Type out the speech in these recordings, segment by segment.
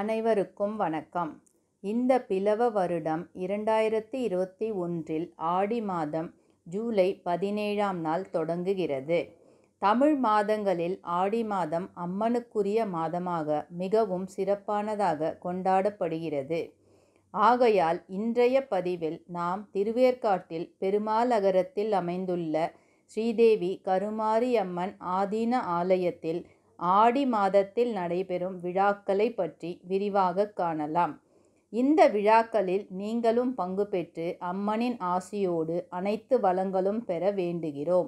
அனைவருக்கும் வணக்கம் இந்த பிலவ வருடம் இரண்டாயிரத்தி இருபத்தி ஒன்றில் ஆடி மாதம் ஜூலை பதினேழாம் நாள் தொடங்குகிறது தமிழ் மாதங்களில் ஆடி மாதம் அம்மனுக்குரிய மாதமாக மிகவும் சிறப்பானதாக கொண்டாடப்படுகிறது ஆகையால் இன்றைய பதிவில் நாம் திருவேற்காட்டில் பெருமாளகரத்தில் அமைந்துள்ள ஸ்ரீதேவி கருமாரியம்மன் ஆதீன ஆலயத்தில் ஆடி மாதத்தில் நடைபெறும் விழாக்களை பற்றி விரிவாக காணலாம் இந்த விழாக்களில் நீங்களும் பங்கு பெற்று அம்மனின் ஆசியோடு அனைத்து வளங்களும் பெற வேண்டுகிறோம்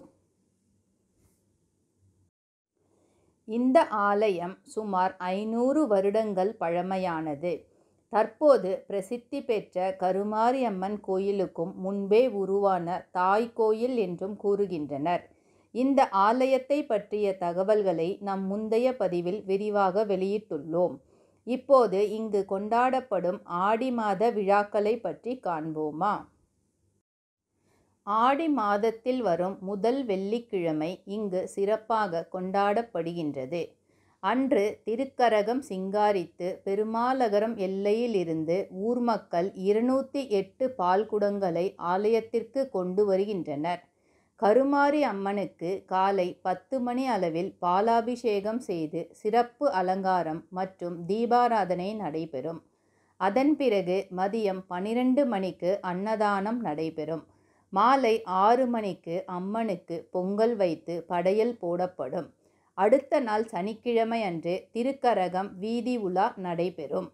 இந்த ஆலயம் சுமார் ஐநூறு வருடங்கள் பழமையானது தற்போது பிரசித்தி பெற்ற கருமாரியம்மன் கோயிலுக்கும் முன்பே உருவான தாய் கோயில் என்றும் கூறுகின்றனர் இந்த ஆலயத்தை பற்றிய தகவல்களை நம் முந்தைய பதிவில் விரிவாக வெளியிட்டுள்ளோம் இப்போது இங்கு கொண்டாடப்படும் ஆடி மாத விழாக்களை பற்றி காண்போமா ஆடி மாதத்தில் வரும் முதல் வெள்ளிக்கிழமை இங்கு சிறப்பாக கொண்டாடப்படுகின்றது அன்று திருக்கரகம் சிங்காரித்து பெருமாளகரம் எல்லையிலிருந்து ஊர் மக்கள் இருநூற்றி எட்டு பால்குடங்களை ஆலயத்திற்கு கொண்டு வருகின்றனர் கருமாரி அம்மனுக்கு காலை பத்து மணி அளவில் பாலாபிஷேகம் செய்து சிறப்பு அலங்காரம் மற்றும் தீபாராதனை நடைபெறும் அதன் பிறகு மதியம் பனிரெண்டு மணிக்கு அன்னதானம் நடைபெறும் மாலை ஆறு மணிக்கு அம்மனுக்கு பொங்கல் வைத்து படையல் போடப்படும் அடுத்த நாள் சனிக்கிழமை அன்று திருக்கரகம் வீதி உலா நடைபெறும்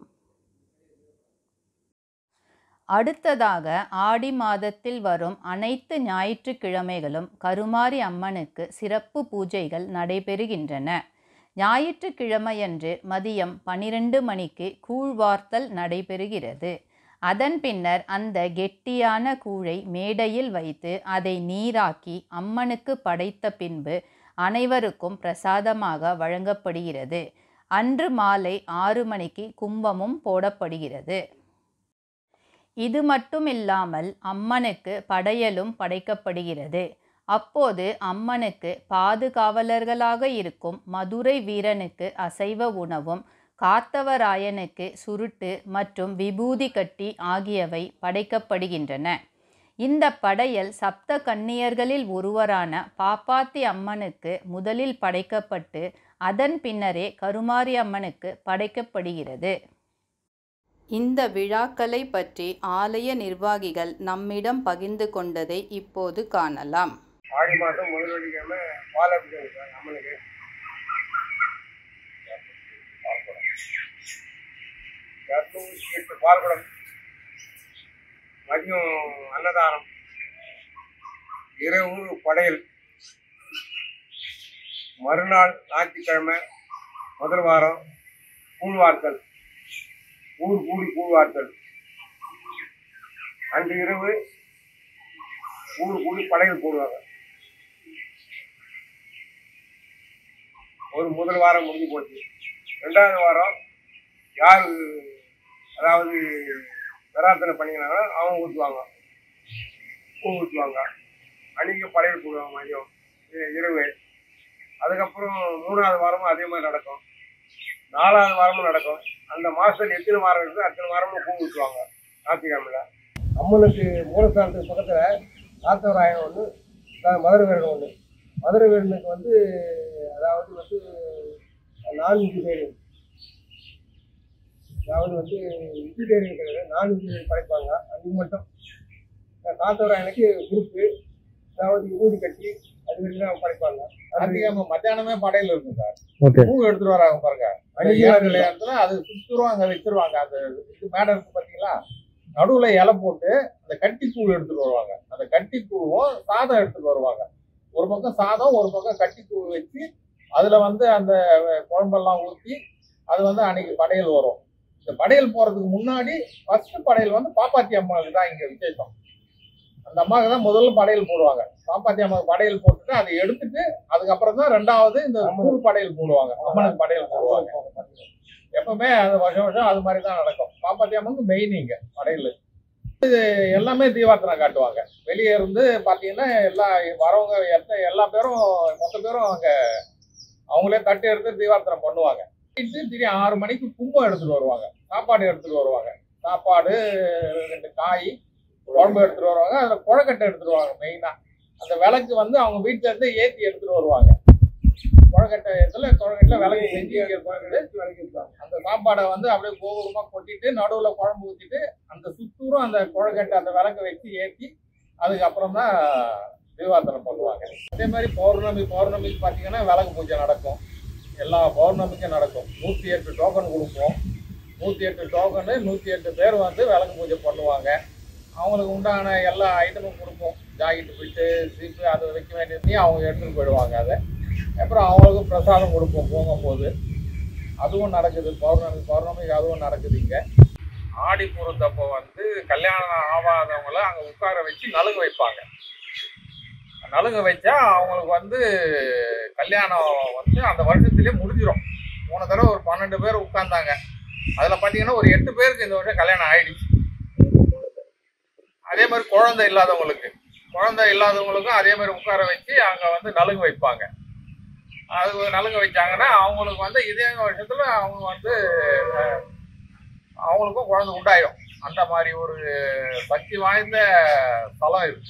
அடுத்ததாக ஆடி மாதத்தில் வரும் அனைத்து ஞாயிற்றுக்கிழமைகளும் கருமாரி அம்மனுக்கு சிறப்பு பூஜைகள் நடைபெறுகின்றன ஞாயிற்றுக்கிழமையன்று மதியம் பனிரெண்டு மணிக்கு கூழ்வார்த்தல் நடைபெறுகிறது அதன் பின்னர் அந்த கெட்டியான கூழை மேடையில் வைத்து அதை நீராக்கி அம்மனுக்கு படைத்த பின்பு அனைவருக்கும் பிரசாதமாக வழங்கப்படுகிறது அன்று மாலை ஆறு மணிக்கு கும்பமும் போடப்படுகிறது இது மட்டும் இல்லாமல் அம்மனுக்கு படையலும் படைக்கப்படுகிறது அப்போது அம்மனுக்கு பாதுகாவலர்களாக இருக்கும் மதுரை வீரனுக்கு அசைவ உணவும் காத்தவராயனுக்கு சுருட்டு மற்றும் விபூதி கட்டி ஆகியவை படைக்கப்படுகின்றன இந்த படையல் சப்த கன்னியர்களில் ஒருவரான பாப்பாத்தி அம்மனுக்கு முதலில் படைக்கப்பட்டு அதன் பின்னரே கருமாரி அம்மனுக்கு படைக்கப்படுகிறது இந்த விழாக்களை பற்றி ஆலய நிர்வாகிகள் நம்மிடம் பகிர்ந்து கொண்டதை இப்போது காணலாம் ஆடி மாதம் முதல் வெள்ளிக்கிழமை பால் அபிஷேகம் சார் அம்மனுக்கு இரநூத்தி எட்டு பால்குடம் மதியம் அன்னதானம் இரவு படையல் மறுநாள் ஞாயிற்றுக்கிழமை முதல் வாரம் கூழ்வார்த்தல் ஊர் கூடி கூழ்வார்த்தல் அன்று இரவு ஊர் கூடி படையல் போடுவாங்க ஒரு முதல் வாரம் முடிஞ்சு போச்சு ரெண்டாவது வாரம் யார் அதாவது பிரார்த்தனை பண்ணிக்கிறாங்களோ அவங்க ஊற்றுவாங்க பூ ஊற்றுவாங்க அன்றைக்கி படையல் போடுவாங்க மதியம் இ- இரவு அதுக்கப்புறம் மூணாவது வாரமும் அதே மாதிரி நடக்கும் நாலாவது வாரமும் நடக்கும் அந்த மாதத்தில் எத்தனை வாரம் இருக்குது அத்தனை வாரமும் பூ ஊற்றுவாங்க ஞாயிற்றுக்கிழமையில் அம்மனுக்கு மூலஸ்தானத்துக்கு பக்கத்தில் காத்தவராயன் ஒன்று மதுரை வீரன் ஒன்று மதுரை வீரனுக்கு வந்து அதாவது வந்து நான் இன்ஜினியரிங் அதாவது வந்து இன்ஜினியரிங் கிடையாது நான் இன்ஜினியரிங் படைப்பாங்க அது மட்டும் காத்தவராயனுக்கு குரூப்பு அதாவது ஊதி கட்டி அது வரைக்கும் தான் படைப்பாங்க அது அதிகமா மத்தியானமே படையில இருக்கும் சார் ஓகே பூ எடுத்துட்டு வராங்க பாருங்க அன்னைக்கு ஏழு நிலையத்துல அது சுத்துருவாங்க அங்க வச்சிருவாங்க அந்த இது மேடை இருக்கு பாத்தீங்களா நடுவுல இலை போட்டு அந்த கட்டி பூ எடுத்துட்டு வருவாங்க அந்த கட்டி பூவும் சாதம் எடுத்துட்டு வருவாங்க ஒரு பக்கம் சாதம் ஒரு பக்கம் கட்டி பூ வச்சு அதுல வந்து அந்த குழம்பெல்லாம் ஊத்தி அது வந்து அன்னைக்கு படையல் வரும் இந்த படையல் போறதுக்கு முன்னாடி ஃபர்ஸ்ட் படையல் வந்து பாப்பாத்தி அம்மாவுக்கு தான் இங்க விசேஷம் அந்த அம்மாவுக்கு தான் முதல்ல படையல் போடுவாங்க பாப்பாத்தி அம்மாவுக்கு படையல் போட்டுட்டு அதை எடுத்துட்டு அதுக்கப்புறம் தான் ரெண்டாவது இந்த கூழ் படையல் போடுவாங்க அம்மனுக்கு படையல் போடுவாங்க எப்பவுமே அது வருஷம் வருஷம் அது மாதிரி தான் நடக்கும் பாப்பாத்தி அம்மனுக்கு மெயின் இங்க படையல் இது எல்லாமே தீபார்த்தனை காட்டுவாங்க வெளியே இருந்து பாத்தீங்கன்னா எல்லா வரவங்க எத்த எல்லா பேரும் மொத்த பேரும் அங்க அவங்களே தட்டு எடுத்து தீபார்த்தனை பண்ணுவாங்க திடீர் ஆறு மணிக்கு கும்பம் எடுத்துட்டு வருவாங்க சாப்பாடு எடுத்துட்டு வருவாங்க சாப்பாடு ரெண்டு காய் குழம்பு எடுத்துட்டு வருவாங்க அதுல குழக்கட்டை எடுத்துட்டு வருவாங்க மெயினா அந்த விளக்கு வந்து அவங்க வீட்டுல இருந்து ஏத்தி எடுத்துட்டு வருவாங்க குழக்கட்டை இடத்துல குழக்கட்டில விளக்கு செஞ்சு வைக்கிறது அந்த சாப்பாடை வந்து அப்படியே கோபுரமா கொட்டிட்டு நடுவுல குழம்பு ஊத்திட்டு அந்த சுத்தூரும் அந்த குழக்கட்டை அந்த விளக்கு வச்சு ஏத்தி அதுக்கப்புறம் தான் தீபார்த்தனை பண்ணுவாங்க அதே மாதிரி பௌர்ணமி பௌர்ணமிக்கு பார்த்தீங்கன்னா விளக்கு பூஜை நடக்கும் எல்லா பௌர்ணமிக்கும் நடக்கும் நூற்றி எட்டு டோக்கன் கொடுப்போம் நூற்றி எட்டு டோக்கனு நூற்றி எட்டு பேர் வந்து விளக்கு பூஜை பண்ணுவாங்க அவங்களுக்கு உண்டான எல்லா ஐட்டமும் கொடுப்போம் ஜாக்கெட்டு பிட்டு சீப்பு அதை வைக்க வேண்டியதையும் அவங்க எடுத்துகிட்டு போயிடுவாங்க அதை அப்புறம் அவங்களுக்கு பிரசாதம் கொடுப்போம் போகும்போது அதுவும் நடக்குது பௌர்ணமி பௌர்ணமிக்கு அதுவும் நடக்குது இங்கே ஆடி பூரத்தப்போ வந்து கல்யாணம் ஆகாதவங்கள அங்கே உட்கார வச்சு நலுங்கு வைப்பாங்க நலுங்கு வச்சா அவங்களுக்கு வந்து கல்யாணம் வந்து அந்த வருஷத்துலேயே முடிஞ்சிடும் போன தடவை ஒரு பன்னெண்டு பேர் உட்கார்ந்தாங்க அதில் பார்த்தீங்கன்னா ஒரு எட்டு பேருக்கு இந்த வருஷம் கல்யாணம் ஆயிடுச்சு அதே மாதிரி குழந்தை இல்லாதவங்களுக்கு குழந்தை இல்லாதவங்களுக்கும் அதே மாதிரி உட்கார வச்சு அங்கே வந்து நலுங்கு வைப்பாங்க அது நலுங்கு வச்சாங்கன்னா அவங்களுக்கு வந்து இதே வருஷத்தில் அவங்க வந்து அஹ், அவங்களுக்கும் குழந்தை உண்டாயிடும் அந்த மாதிரி ஒரு சக்தி வாய்ந்த ஸ்தலம் இது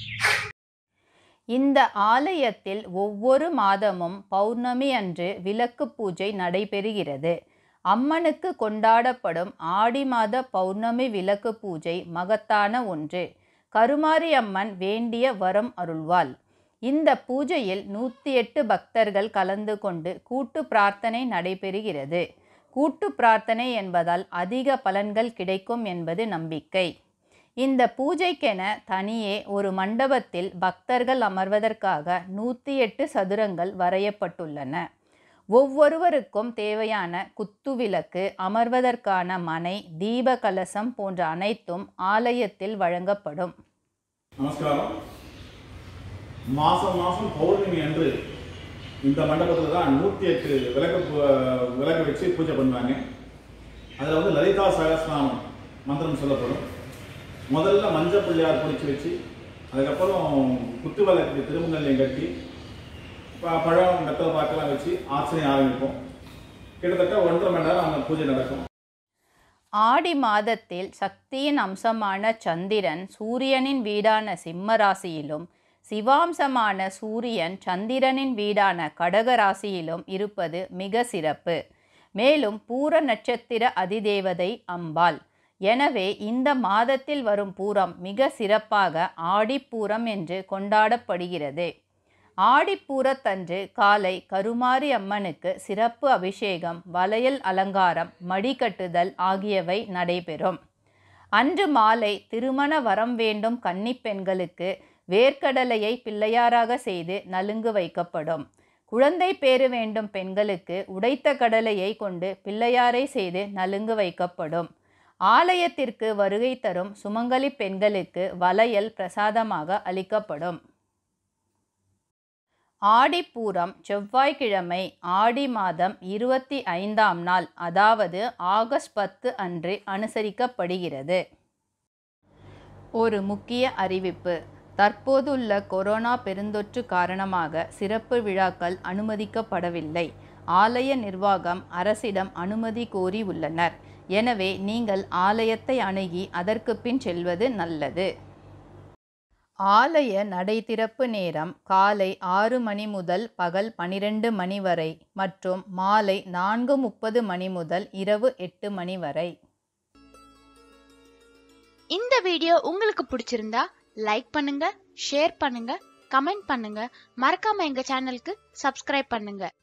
இந்த ஆலயத்தில் ஒவ்வொரு மாதமும் பௌர்ணமி அன்று விளக்கு பூஜை நடைபெறுகிறது அம்மனுக்கு கொண்டாடப்படும் ஆடி மாத பௌர்ணமி விளக்கு பூஜை மகத்தான ஒன்று கருமாரி அம்மன் வேண்டிய வரம் அருள்வாள் இந்த பூஜையில் நூற்றி எட்டு பக்தர்கள் கலந்து கொண்டு கூட்டு பிரார்த்தனை நடைபெறுகிறது கூட்டு பிரார்த்தனை என்பதால் அதிக பலன்கள் கிடைக்கும் என்பது நம்பிக்கை இந்த பூஜைக்கென தனியே ஒரு மண்டபத்தில் பக்தர்கள் அமர்வதற்காக நூற்றி எட்டு சதுரங்கள் வரையப்பட்டுள்ளன ஒவ்வொருவருக்கும் தேவையான குத்துவிளக்கு அமர்வதற்கான மனை தீப கலசம் போன்ற அனைத்தும் ஆலயத்தில் வழங்கப்படும் நமஸ்காரம் மாதம் மாதம் பௌர்ணமி அன்று இந்த மண்டபத்தில் தான் நூற்றி எட்டு விளக்கு பூ- விளக்கு வச்சு பூஜை பண்ணுவாங்க அதில் வந்து லலிதா சகஸ்நாமம் மந்திரம் சொல்லப்படும் முதல்ல மஞ்சள் பிள்ளையார் பிடிச்சி வச்சு அதுக்கப்புறம் குத்து விளக்கு திருமங்கல்யம் கட்டி ப- பழம் வெத்தலை பாக்கெல்லாம் வச்சு ஆர்ச்சனை ஆரம்பிப்போம் கிட்டத்தட்ட ஒன்றரை மணி நேரம் அங்கே பூஜை நடக்கும் ஆடி மாதத்தில் சக்தியின் அம்சமான சந்திரன் சூரியனின் வீடான சிம்ம ராசியிலும் சிவாம்சமான சூரியன் சந்திரனின் வீடான கடக ராசியிலும் இருப்பது மிக சிறப்பு மேலும் பூர நட்சத்திர அதிதேவதை அம்பாள் எனவே இந்த மாதத்தில் வரும் பூரம் மிக சிறப்பாக ஆடிப்பூரம் என்று கொண்டாடப்படுகிறது ஆடிப்பூரத்தன்று காலை கருமாரி அம்மனுக்கு சிறப்பு அபிஷேகம் வளையல் அலங்காரம் மடிகட்டுதல் ஆகியவை நடைபெறும் அன்று மாலை திருமண வரம் வேண்டும் கன்னிப் பெண்களுக்கு வேர்க்கடலையை பிள்ளையாராக செய்து நலுங்கு வைக்கப்படும் குழந்தை பேறு வேண்டும் பெண்களுக்கு உடைத்த கடலையை கொண்டு பிள்ளையாரை செய்து நலுங்கு வைக்கப்படும் ஆலயத்திற்கு வருகை தரும் சுமங்கலி பெண்களுக்கு வளையல் பிரசாதமாக அளிக்கப்படும் ஆடிப்பூரம் செவ்வாய்க்கிழமை ஆடி மாதம் இருபத்தி ஐந்தாம் நாள் அதாவது ஆகஸ்ட் பத்து அன்று அனுசரிக்கப்படுகிறது ஒரு முக்கிய அறிவிப்பு தற்போதுள்ள கொரோனா பெருந்தொற்று காரணமாக சிறப்பு விழாக்கள் அனுமதிக்கப்படவில்லை ஆலய நிர்வாகம் அரசிடம் அனுமதி கோரி உள்ளனர் எனவே நீங்கள் ஆலயத்தை அணுகி அதற்கு பின் செல்வது நல்லது ஆலய நடை திறப்பு நேரம் காலை ஆறு மணி முதல் பகல் பனிரெண்டு மணி வரை மற்றும் மாலை நான்கு முப்பது மணி முதல் இரவு எட்டு மணி வரை இந்த வீடியோ உங்களுக்கு பிடிச்சிருந்தா லைக் பண்ணுங்க ஷேர் பண்ணுங்க கமெண்ட் பண்ணுங்க மறக்காம எங்க சேனலுக்கு சப்ஸ்கிரைப் பண்ணுங்க